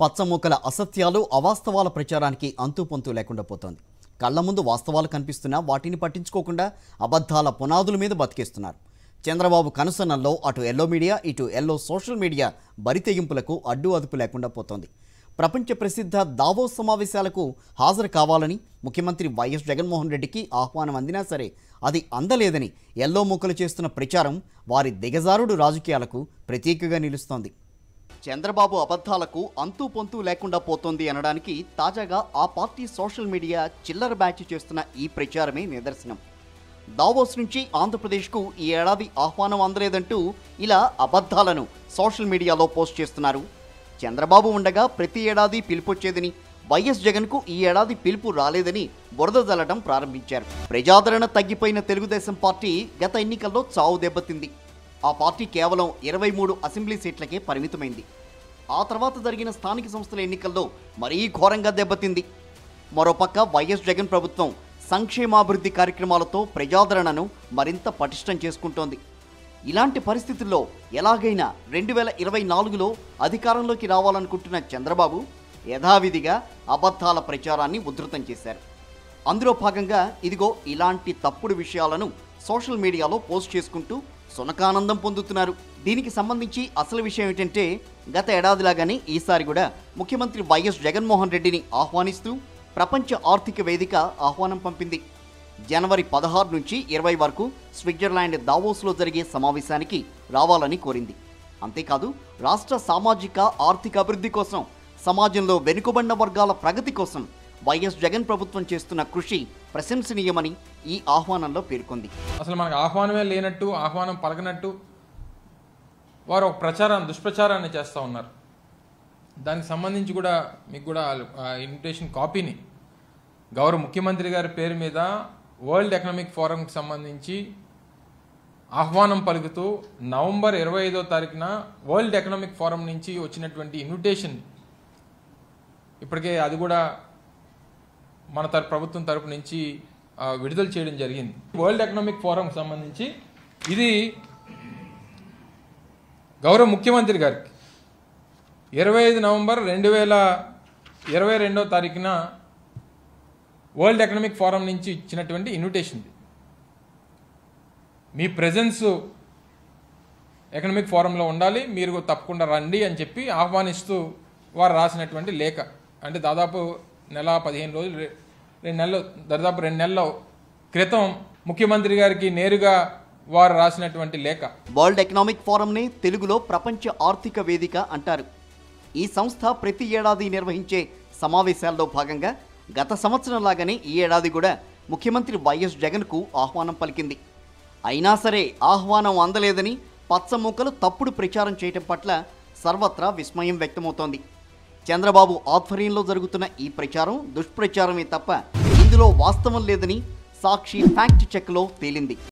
పచ్చమూకల అసత్యాలు అవాస్తవాల ప్రచారానికి అంతుపొంతు లేకుండా పోతోంది కళ్ల ముందు వాస్తవాలు కనిపిస్తున్నా వాటిని పట్టించుకోకుండా అబద్ధాల పునాదుల మీద బతికేస్తున్నారు చంద్రబాబు కనుసన్నల్లో అటు ఎల్లో మీడియా ఇటు ఎల్లో సోషల్ మీడియా బరితెగింపులకు అడ్డు అదుపు లేకుండా పోతోంది ప్రపంచ ప్రసిద్ధ దావోస్ సమావేశాలకు హాజరు కావాలని ముఖ్యమంత్రి వైఎస్ జగన్మోహన్ రెడ్డికి ఆహ్వానం అందినా సరే అది అందలేదని ఎల్లో మూకలు చేస్తున్న ప్రచారం వారి దిగజారుడు రాజకీయాలకు ప్రతీకగా నిలుస్తోంది చంద్రబాబు అబద్ధాలకు అంతు పొంతు లేకుండా పోతోంది అనడానికి తాజాగా ఆ పార్టీ సోషల్ మీడియా చిల్లర బ్యాచ్ చేస్తున్న ఈ ప్రచారమే నిదర్శనం దావోస్ నుంచి ఆంధ్రప్రదేశ్కు ఈ ఏడాది ఆహ్వానం అందలేదంటూ ఇలా అబద్ధాలను సోషల్ మీడియాలో పోస్ట్ చేస్తున్నారు చంద్రబాబు ఉండగా ప్రతి ఏడాది పిలుపొచ్చేదని వైఎస్ జగన్కు ఈ ఏడాది పిలుపు రాలేదని బురద జల్లడం ప్రారంభించారు ప్రజాదరణ తగ్గిపోయిన తెలుగుదేశం పార్టీ గత ఎన్నికల్లో చావు దెబ్బతింది ఆ పార్టీ కేవలం ఇరవై మూడు అసెంబ్లీ సీట్లకే పరిమితమైంది ఆ తర్వాత జరిగిన స్థానిక సంస్థల ఎన్నికల్లో మరీ ఘోరంగా దెబ్బతింది మరోపక్క వైఎస్ జగన్ ప్రభుత్వం సంక్షేమాభివృద్ధి కార్యక్రమాలతో ప్రజాదరణను మరింత పటిష్టం చేసుకుంటోంది ఇలాంటి పరిస్థితుల్లో ఎలాగైనా రెండు వేల ఇరవై నాలుగులో అధికారంలోకి రావాలనుకుంటున్న చంద్రబాబు యథావిధిగా అబద్ధాల ప్రచారాన్ని ఉధృతం చేశారు అందులో భాగంగా ఇదిగో ఇలాంటి తప్పుడు విషయాలను సోషల్ మీడియాలో పోస్ట్ చేసుకుంటూ సునకానందం పొందుతున్నారు దీనికి సంబంధించి అసలు విషయం ఏంటంటే గత ఏడాదిలాగానే ఈసారి కూడా ముఖ్యమంత్రి వైఎస్ జగన్మోహన్ రెడ్డిని ఆహ్వానిస్తూ ప్రపంచ ఆర్థిక వేదిక ఆహ్వానం పంపింది జనవరి పదహారు నుంచి ఇరవై వరకు స్విట్జర్లాండ్ దావోస్లో జరిగే సమావేశానికి రావాలని కోరింది అంతేకాదు రాష్ట్ర సామాజిక ఆర్థిక అభివృద్ధి కోసం సమాజంలో వెనుకబడిన వర్గాల ప్రగతి కోసం వైఎస్ జగన్ ప్రభుత్వం చేస్తున్న కృషి ప్రశంసనీయమని ఈ ఆహ్వానంలో పేర్కొంది అసలు మనకు ఆహ్వానమే లేనట్టు ఆహ్వానం పలకనట్టు వారు ఒక ప్రచారాన్ని దుష్ప్రచారాన్ని చేస్తూ ఉన్నారు దానికి సంబంధించి కూడా మీకు కూడా ఆ ఇన్విటేషన్ కాపీని గౌరవ ముఖ్యమంత్రి గారి పేరు మీద వరల్డ్ ఎకనామిక్ ఫోరంకి సంబంధించి ఆహ్వానం పలుకుతూ నవంబర్ ఇరవై ఐదో తారీఖున వరల్డ్ ఎకనామిక్ ఫోరం నుంచి వచ్చినటువంటి ఇన్విటేషన్ ఇప్పటికే అది కూడా మన తర ప్రభుత్వం తరపు నుంచి ఆ, విడుదల చేయడం జరిగింది వరల్డ్ ఎకనామిక్ ఫోరంకి సంబంధించి ఇది గౌరవ ముఖ్యమంత్రి గారికి ఇరవై ఐదు నవంబర్ రెండు వేల ఇరవై రెండో తారీఖున వరల్డ్ ఎకనామిక్ ఫోరం నుంచి ఇచ్చినటువంటి ఇన్విటేషన్ ఇది మీ ప్రెజెన్స్ ఎకనామిక్ ఫోరంలో ఉండాలి మీరు తప్పకుండా రండి అని చెప్పి ఆహ్వానిస్తూ వారు రాసినటువంటి లేఖ అంటే దాదాపు నెల పదిహేను రోజులు రె- రెండు నెలలు దాదాపు రెండు నెలల క్రితం ముఖ్యమంత్రి గారికి నేరుగా వారు రాసినటువంటి లేఖ వరల్డ్ ఎకనామిక్ ఫోరంని తెలుగులో ప్రపంచ ఆర్థిక వేదిక అంటారు ఈ సంస్థ ప్రతి ఏడాది నిర్వహించే సమావేశాల్లో భాగంగా గత సంవత్సరం లాగానే ఈ ఏడాది కూడా ముఖ్యమంత్రి వైఎస్ జగన్కు ఆహ్వానం పలికింది అయినా సరే ఆహ్వానం అందలేదని పచ్చమూకలు తప్పుడు ప్రచారం చేయటం పట్ల సర్వత్రా విస్మయం వ్యక్తమవుతోంది చంద్రబాబు ఆధ్వర్యంలో జరుగుతున్న ఈ ప్రచారం దుష్ప్రచారమే తప్ప ఇందులో వాస్తవం లేదని సాక్షి ఫ్యాక్ట్ చెక్లో తేలింది